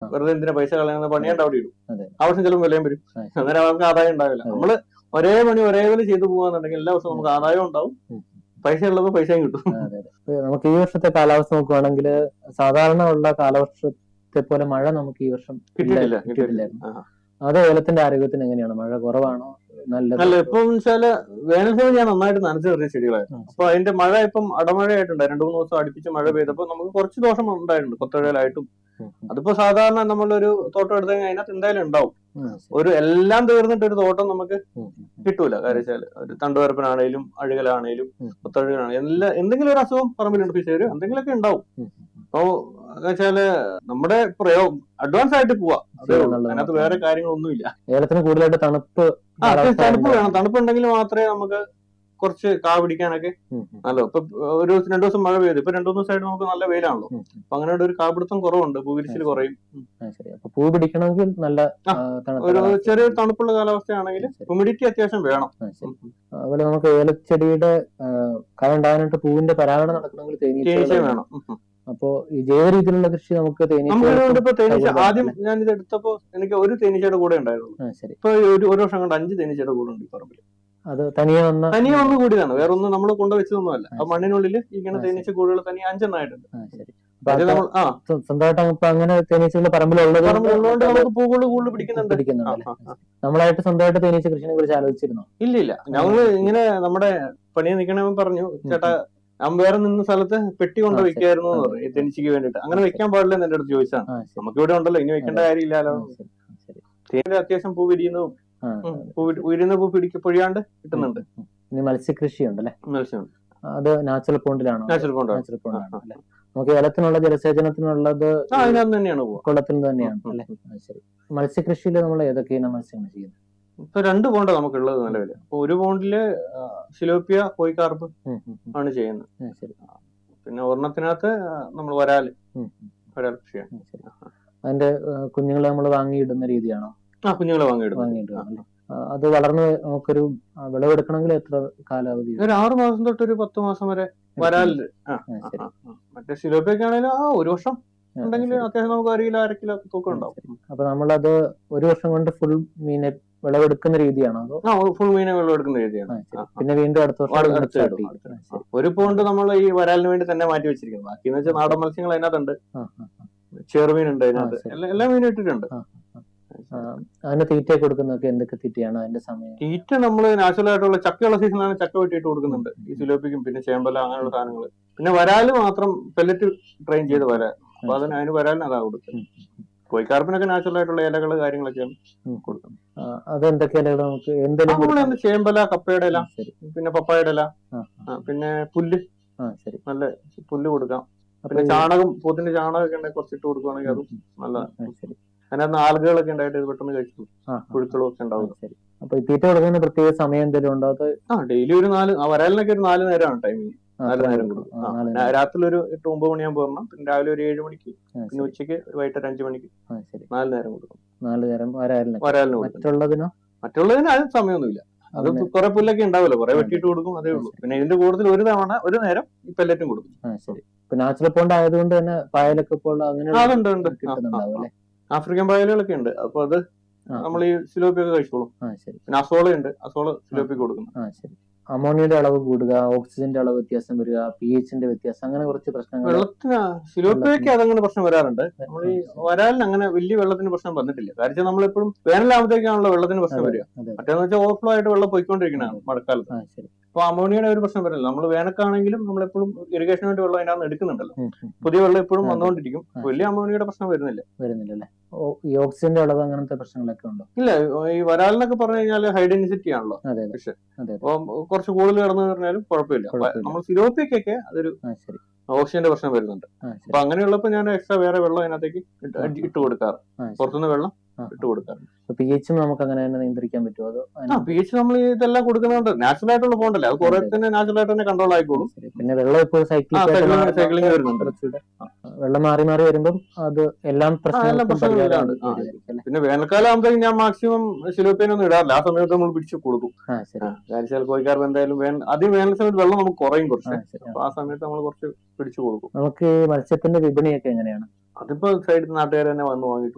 വെറുതെ എന്തിനാ പൈസ കളയുന്ന പണിയാണ്ട് അവിടെ ഇടും അതെ. ആവശ്യം ചിലപ്പോൾ വിലയും വരും ആ, ശരി. അന്നേരം അവർക്ക് ആദായം ഉണ്ടാവില്ല അതെ. നമ്മള് ഒരേ പണി ഒരേ പോലെ ചെയ്തു പോകാന്നുണ്ടെങ്കിൽ എല്ലാ ദിവസവും നമുക്ക് ആദായം ഉണ്ടാവും ഉം. പൈസ ഉള്ളപ്പോൾ പൈസയും കിട്ടും ആ, അതെ അതെ ഇപ്പൊ നമുക്ക് ഈ വർഷത്തെ കാലാവസ്ഥ നോക്കുവാണെങ്കിൽ സാധാരണ ഉള്ള കാലവർഷത്തെ പോലെ മഴ നമുക്ക് ഈ വർഷം കിട്ടിയിട്ടില്ല ഇല്ല, കിട്ടിയിട്ടില്ല കിട്ടിയിട്ടില്ലായിരുന്നു ആ. അത് ഏലത്തിന്റെ ആരോഗ്യത്തിന് എങ്ങനെയാണ് മഴ കുറവാണോ നല്ലത് അല്ല ഇപ്പം വെച്ചാല് വേനൽ സമയം ഞാൻ നന്നായിട്ട് നനച്ചു നിർത്തിയ ചെടികളായിരുന്നു ഉം. അപ്പൊ അതിന്റെ മഴ ഇപ്പം അടമഴയായിട്ടുണ്ട് രണ്ടു മൂന്ന് ദിവസം അടുപ്പിച്ച് മഴ പെയ്തപ്പോ നമുക്ക് കുറച്ച് ദോഷം ഉണ്ടായിട്ടുണ്ട് കൊത്തഴയിലായിട്ടും ഉം, ഉം. അതിപ്പോ സാധാരണ നമ്മളൊരു തോട്ടം എടുത്തു കഴിഞ്ഞാൽ അതിനകത്ത് എന്തായാലും ഉണ്ടാവും ഉം, ശരി. ഒരു എല്ലാം തീർന്നിട്ട് ഒരു തോട്ടം നമുക്ക് ഉം, ഉം, ഉം. കിട്ടൂല കാര്യം വെച്ചാൽ ഒരു തണ്ടുവരപ്പനാണേലും അഴുകലാണേലും ഉം. കൊത്തഴുകലാണേലും എല്ലാ എന്തെങ്കിലും ഒരു അസുഖം പറമ്പിലുണ്ട് പിശേര് എന്തെങ്കിലുമൊക്കെ ഉണ്ടാവും ഉം, ഉം. അപ്പോ വെച്ചാല് നമ്മുടെ പ്രയോഗം അഡ്വാൻസ് ആയിട്ട് പോവാ അതേ ഉള്ളൂ. എന്നുള്ളത് അതിനകത്ത് മാത്രമേ വേറെ കാര്യങ്ങളൊന്നുമില്ല ഏലത്തിന് കൂടുതലായിട്ട് തണുപ്പ് ആ അത്യാവശ്യം കാലാവസ്ഥ തണുപ്പ് ഉണ്ട്. വേണം തണുപ്പുണ്ടെങ്കിൽ മാത്രമേ നമുക്ക് കുറച്ച് കാ പിടിക്കാനൊക്കെ ഉം, ഉം, നല്ലോ ഇപ്പൊ ഒരു ദിവസം രണ്ടു ദിവസം മഴ പെയ്തു ഇപ്പൊ രണ്ടു മൂന്ന് ദിവസമായിട്ട് നമുക്ക് നല്ല വെയിലാണല്ലോ ഉം, ഉം. അപ്പൊ അങ്ങനെ ഒരു കാപിടുത്തം കുറവുണ്ട് ഭൂവിരിച്ചിൽ ആ, കുറയും ഉം. ആ, ശരി അപ്പൊ പൂ പിടിക്കണമെങ്കിൽ നല്ല ആ, ആ, തണുത്ത ഒരു കാലാവസ്ഥ. ചെറിയ തണുപ്പുള്ള കാലാവസ്ഥയാണെങ്കിൽ ശരി. ഹ്യൂമിഡിറ്റി അത്യാവശ്യം വേണം ആ, ശരി. ഉം. അതുപോലെ നമുക്ക് ഏലച്ചെടിയുടെ ആ, കായ ഉണ്ടാകാനായിട്ട് പൂവിന്റെ പരാഗണം നടക്കണമെങ്കിൽ തേനീച്ച തേനീച്ച വേണം ഉം, ഉം. അപ്പോ ഈ ജൈവ രീതിയിലുള്ള കൃഷി നമുക്ക് നമുക്ക് തേനീച്ച അതുകൊണ്ട് ഇപ്പൊ തേനീച്ച സൗകര്യമാണ് ആദ്യം ഞാൻ ഇത് എടുത്തപ്പോ എനിക്ക് ഒരു തേനീച്ചയുടെ കൂടെ ഉണ്ടായിരുന്നു ആ, ശരി ഇപ്പൊ ഒരു ഒരു വർഷം കൊണ്ട് അഞ്ച് തേനീച്ചയുടെ കൂടെ ഉണ്ട് ഈ പറമ്പിൽ അത് തനിയെ വന്ന തനിയെ വന്ന് കൂടിയതാണ് വേറെ ഒന്നും നമ്മൾ കൊണ്ടുവച്ചതൊന്നുമല്ല ആ, ആ മണ്ണിനുള്ളിൽ ഇങ്ങനെ ആ, തേനീച്ച കൂടുകൾ തനിയെ അഞ്ചെണ്ണമായിട്ടുണ്ട് ആ, ശരി അപ്പൊ അത് അത് നമ്മൾ ആ സ്വ- സ്വന്തമായിട്ട് നമുക്ക് അങ്ങനെ തേനീച്ചകളുടെ പറമ്പിലുള്ളത് കൊണ്ട് പറമ്പിലുള്ളതുകൊണ്ട് നമുക്ക് പൂക്കൾ കൂടുതൽ പിടിക്കുന്നുണ്ട് ആ, പിടിക്കുന്നുണ്ട് ആ, ആ. നമ്മളായിട്ട് സ്വന്തമായിട്ട് തേനീച്ച കൃഷിനെ കുറിച്ച് ആലോചിച്ചിരുന്നോ ഇല്ല ഇല്ല ഞങ്ങള് ഇങ്ങനെ നമ്മുടെ പണിയെ നിക്കണവൻ പറഞ്ഞു ചേട്ടാ ഞാൻ വേറെ നിന്ന സ്ഥലത്ത് പെട്ടി കൊണ്ട് ആ, ശരി. വെക്കായിരുന്നു എന്ന് ആ, പറഞ്ഞു ഈ തെനിച്ചിക്ക് വേണ്ടിട്ട് അങ്ങനെ വെക്കാൻ പാടില്ല എന്ന് എന്റെ അടുത്ത് ചോദിച്ചാണ് ആ ശരി നമുക്ക് ഇവിടെ ഉണ്ടല്ലോ ഇനി വെക്കേണ്ട കാര്യമില്ലല്ലോ ആ, ശരി ആ, ശരി തേനിൽ അത്യാവശ്യം പൂ വിരിയുന്നതും ആ, ഉം, പൂ വിരി- ഉയരുന്ന പൂ പിടിക്ക പൊഴിയാണ്ട് കിട്ടുന്നുണ്ട് ഉം. ഇനി മത്സ്യകൃഷി ഉണ്ടല്ലേ മത്സ്യം അത് നാച്ചുറൽ പോണ്ടിലാണോ നാച്ചുറൽ കൊണ്ടാണ് നാച്ചുറൽ പോണ്ടാണ് അല്ലേ നമുക്ക് ഏലത്തിനുള്ള ജലസേചനത്തിനുള്ളത് ആ അതിനകത്ത് തന്നെയാണ് പോവാ കുളത്തിൽ തന്നെയാണ് ഉം, അല്ലേ ആ, ശരി മത്സ്യകൃഷിയിൽ നമ്മൾ ഏതൊക്കെയാണ് മത്സ്യങ്ങൾ ചെയ്യുന്നത് ഇപ്പൊ രണ്ട് പോണ്ട നമുക്കുള്ളത് നിലവില് അപ്പൊ ഒരു പോണ്ടില് സിലോപ്പിയ കോയിക്കാർപ്പ് ഉം, ഉം, ഉം. ആണ് ചെയ്യുന്നത് ആ, ശരി പിന്നെ ഒരെണ്ണത്തിനകത്ത് നമ്മൾ വരാല് ഉം, ഉം, വരാൽ കൃഷിയാണ് ആ, ശരി അതിന്റെ ആ, കുഞ്ഞുങ്ങളെ നമ്മൾ വാങ്ങിയിടുന്ന രീതിയാണോ ആ കുഞ്ഞുങ്ങളെ വാങ്ങിയിടുന്നത് വാങ്ങിയിടുക അല്ലേ? ആ, അത് വളർന്ന് നമുക്കൊരു ആ, വിളവെടുക്കണമെങ്കിൽ എത്ര കാലാവധി ഒരു ആറു മാസം തൊട്ട് ഒരു പത്ത് മാസം വരെ വരാലില് ആ ആ, ആ, ശരി ആ, ആ. മറ്റേ സിലോപ്പിയൊക്കെ ആണെങ്കിലും ആ ഒരു വർഷം ആ, ഉണ്ടെങ്കിൽ ശരി. അത്യാവശ്യം നമുക്ക് ഒരു കിലോ അര കിലോ ഒക്കെ തൂക്കം ഉണ്ടാവും അപ്പൊ നമ്മളത് ഒരു വർഷം കൊണ്ട് ഫുൾ മീനെ വിളവെടുക്കുന്ന രീതിയാണോ അതോ ആ ഫുൾ മീനെ വെള്ളം എടുക്കുന്ന രീതിയാണ് ആ, ശരി. ആ, ആ. പിന്നെ വീണ്ടും അടുത്ത വർഷം അടുത്ത- വീണ്ടും അടുത്ത start ഇടും, ചെയ്യും. അടുത്ത ആ, ഇടും. ശരി. ഒരു പോണ്ട് നമ്മൾ ഈ വരാലിന് വേണ്ടി തന്നെ മാറ്റി വെച്ചിരിക്കുന്നത് ബാക്കി എന്ന് വെച്ചാൽ നാടൻ മത്സ്യങ്ങൾ അതിനകത്തുണ്ട് ആ, ആ, ആ. ചെറുമീൻ ഉണ്ട് അതിനകത്ത് ശരി. എല്ലാ എല്ലാ മീനും ഇട്ടിട്ടുണ്ട് ആ, ആ, അതിന് തീറ്റ കൊടുക്കുന്നതൊക്കെ എന്തൊക്കെ തീറ്റയാണ് അതിന്റെ സമയം തീറ്റ നമ്മൾ നാച്ചുറൽ ആയിട്ടുള്ള ചക്കയുള്ള സീസണിലാണ് ചക്ക വെട്ടിയിട്ട് കൊടുക്കുന്നുണ്ട് ഈ സിലോപ്പിക്കും പിന്നെ ചേമ്പല അങ്ങനെയുള്ള സാധനങ്ങൾ പിന്നെ വരാല് മാത്രം പെല്ലറ്റ് ട്രെയിൻ ചെയ്ത് വരാൽ അപ്പൊ അതിന് അതിന് വരാലിന് അതാ കൊടുക്കുന്നത് കോഴിക്കാർപ്പിനൊക്കെ നാച്ചുറൽ ആയിട്ടുള്ള ഇലകൾ കാര്യങ്ങളൊക്കെയാണ് ഉം. കൊടുക്കുന്നത് ആ, അതെന്തൊക്കെ ഇലകൾ നമുക്ക് എന്തെങ്കിലും നമ്മൾ കൊടുക്കാം? ചേമ്പല കപ്പയുടെ ഇല ആ, ശരി പിന്നെ പപ്പായുടെ ഇല ആ, ആ, പിന്നെ പുല്ല് ആ ശരി നല്ല പുല്ല് കൊടുക്കാം അപ്പൊ പിന്നെ ഈ- ചാണകം പോത്തിന്റെ ചാണകമൊക്കെ ഉണ്ടെങ്കിൽ കുറച്ചിട്ട് കൊടുക്കുവാണെങ്കിൽ അതും നല്ലതാണ് ആ, ശരി അതിനകത്ത് ആൽഗകളൊക്കെ ഉണ്ടായിട്ട് ഇത് പെട്ടെന്ന് കഴിച്ചു ആ, ആ, പുഴുക്കളും ഒക്കെ ആ, ഉണ്ടാവും ശരി അപ്പൊ ഈ തീറ്റ കൊടുക്കുന്നതിന് പ്രത്യേക സമയം എന്തെങ്കിലും ഉണ്ടോ അത് ആ ഡെയിലി ഒരു നാല് ആ വരാലിനൊക്കെ ഒരു നാല് നേരമാണ് ടൈമിങ് ആ, നാല് അത്രയും നേരം കൊടുക്കും. കൊടുക്കും ആ, ആ, നാല് പിന്നെ നേരം. രാത്രി ഒരു എട്ട് ഒമ്പത് മണിയാകുമ്പോൾ വരണം പിന്നെ രാവിലെ ഒരു ഏഴ് മണിക്ക് ആ, പിന്നെ ശരി. ഉച്ചയ്ക്ക് വൈകിട്ട് ഒരു അഞ്ച് മണിക്ക് ആ, ശരി നാല് നേരം കൊടുക്കും നാല് നേരം വരാറില്ല വരാലിന് കൊടുക്കും മറ്റുള്ളതിനോ മറ്റുള്ളതിന് അതിന് സമയമൊന്നുമില്ല അത് അതിന് കുറെ പുല്ലൊക്കെ ഉണ്ടാവുമല്ലോ കുറെ ആ, വെട്ടിയിട്ട് കൊടുക്കും അതേ ആ, ഉള്ളൂ ശരി. പിന്നെ ഇതിന്റെ കൂടുതൽ ഒരു തവണ ഒരു നേരം ഈ പെല്ലറ്റും കൊടുക്കും ആ ശരി ഇപ്പൊ നാച്ചുറൽ പോണ്ട് ആയതുകൊണ്ട് തന്നെ പായലൊക്കെ ഇപ്പോൾ ആ, അങ്ങനെ അതുണ്ട് ഉണ്ട് ആ, ആ, കിട്ടുന്നുണ്ടാവും ആ. അല്ലെ ആഫ്രിക്കൻ പായലുകളൊക്കെ ഉണ്ട് അപ്പൊ അത് ആ, നമ്മൾ ഈ സിലോപ്പിയൊക്കെ കഴിച്ചോളും ആ ശരി പിന്നെ അസോള ഉണ്ട് അസോള സിലോപ്പി കൊടുക്കുന്നു ആ ശരി അമോണിയയുടെ അളവ് കൂടുക ഓക്സിജന്റെ അളവ് വ്യത്യാസം വരിക പി എച്ചിന്റെ വ്യത്യാസം അങ്ങനെ കുറച്ച് പ്രശ്നങ്ങൾ വെള്ളത്തിന് സിലോപ്പിയൊക്കെ അതങ്ങനെ പ്രശ്നം വരാറുണ്ട് നമ്മൾ ഈ വരാലിന് അങ്ങനെ വലിയ വെള്ളത്തിന് പ്രശ്നം വന്നിട്ടില്ല കാരണം നമ്മളെപ്പോഴും വേനലാകുമ്പോഴത്തേക്കാണല്ലോ വെള്ളത്തിന് പ്രശ്നം അതെ, വരിക അതെ മറ്റേന്ന് വെച്ചാൽ ഓവർഫ്ലോ ആയിട്ട് വെള്ളം പോയിക്കൊണ്ടിരിക്കുന്നതാണ് മഴക്കാലത്ത് ആ ശരി അപ്പൊ അമോണിയയുടെ ഒരു പ്രശ്നം വരില്ല നമ്മൾ വേനൽക്കാണെങ്കിലും നമ്മളെപ്പോഴും ഇറിഗേഷന് വേണ്ടി വെള്ളം അതിനകത്ത് എടുക്കുന്നുണ്ടല്ലോ ഉം, ഉം, പുതിയ വെള്ളം എപ്പോഴും അതെ. വന്നുകൊണ്ടിരിക്കും ആ, വലിയ അമോണിയയുടെ പ്രശ്നം വരുന്നില്ല വരുന്നില്ല അല്ലെ ഈ ഓക്സിജന്റെ അളവ് അങ്ങനത്തെ പ്രശ്നങ്ങളൊക്കെ ഉണ്ടോ ഇല്ല ഈ വരാലിനൊക്കെ പറഞ്ഞു കഴിഞ്ഞാൽ ഹൈ ഡെൻസിറ്റി ആണല്ലോ അതെ അതെ ഫിഷ് അതെ അതെ അപ്പൊ കുറച്ച് കൂടുതൽ കിടന്നു പറഞ്ഞാലും കുഴപ്പമില്ല കുഴപ്പമില്ല. നമ്മൾ സിലോപ്പിക്കൊക്കെ അതൊരു ആ ശരി ഓക്സിജന്റെ പ്രശ്നം വരുന്നുണ്ട് ആ ശരി അപ്പൊ അങ്ങനെയുള്ളപ്പോ ഞാൻ എക്സ്ട്രാ വേറെ വെള്ളം അതിനകത്തേക്ക് ഇട്ട് അടി- ഇട്ട് കൊടുക്കാറ് ആ ശരി പുറത്തുനിന്ന് വെള്ളം ആ, ഇട്ട് കൊടുക്കാറ് പി എച്ചും നമുക്ക് അങ്ങനെ തന്നെ നിയന്ത്രിക്കാൻ പറ്റുമോ അതോ ആ അതിന് പി എച്ച് നമ്മൾ ഇതെല്ലാം കൊടുക്കുന്നുണ്ട് നാച്ചുറൽ ആയിട്ടുള്ള പോകണ്ടല്ലേ അത് കുറെ അതെ. തന്നെ നാച്ചുറൽ ആയിട്ട് തന്നെ കൺട്രോൾ ആയിക്കോളും ശരി. പിന്നെ വെള്ളം ഇപ്പോൾ ആ സൈക്ലിംഗ് സൈക്ലിംഗ് വരുന്നുണ്ട് കുറച്ചുകൂടെ വെള്ളം മാറി മാറി വരുമ്പം അത് എല്ലാം പ്രശ്നങ്ങൾക്കും പ്രശ്നങ്ങളും പരിഹാരം ഇല്ലാണ്ട്. ആ. വരുമായിരിക്കും അല്ലേ? പിന്നെ വേനൽക്കാലം ആകുമ്പോഴത്തേക്കും ഞാൻ മാക്സിമം സിലോപ്പിയനൊന്നും ഇടാറില്ല ആ സമയത്ത് നമ്മൾ പിടിച്ച് കൊടുക്കും ആ ശരി കാരിച്ചാൽ കോഴിക്കാർക്ക് എന്തായാലും വേനൽ ആദ്യം വേനൽ സമയത്ത് വെള്ളം നമുക്ക് കുറയും ആ കുറച്ച് ശരി ആ. അപ്പൊ ആ സമയത്ത് നമ്മൾ കുറച്ച് പിടിച്ചു കൊടുക്കും നമുക്ക് ഈ മത്സ്യത്തിന്റെ വിപണിയൊക്കെ എങ്ങനെയാണ് അതിപ്പോ സൈഡിൽ നാട്ടുകാർ തന്നെ വന്ന് വാങ്ങിയിട്ട്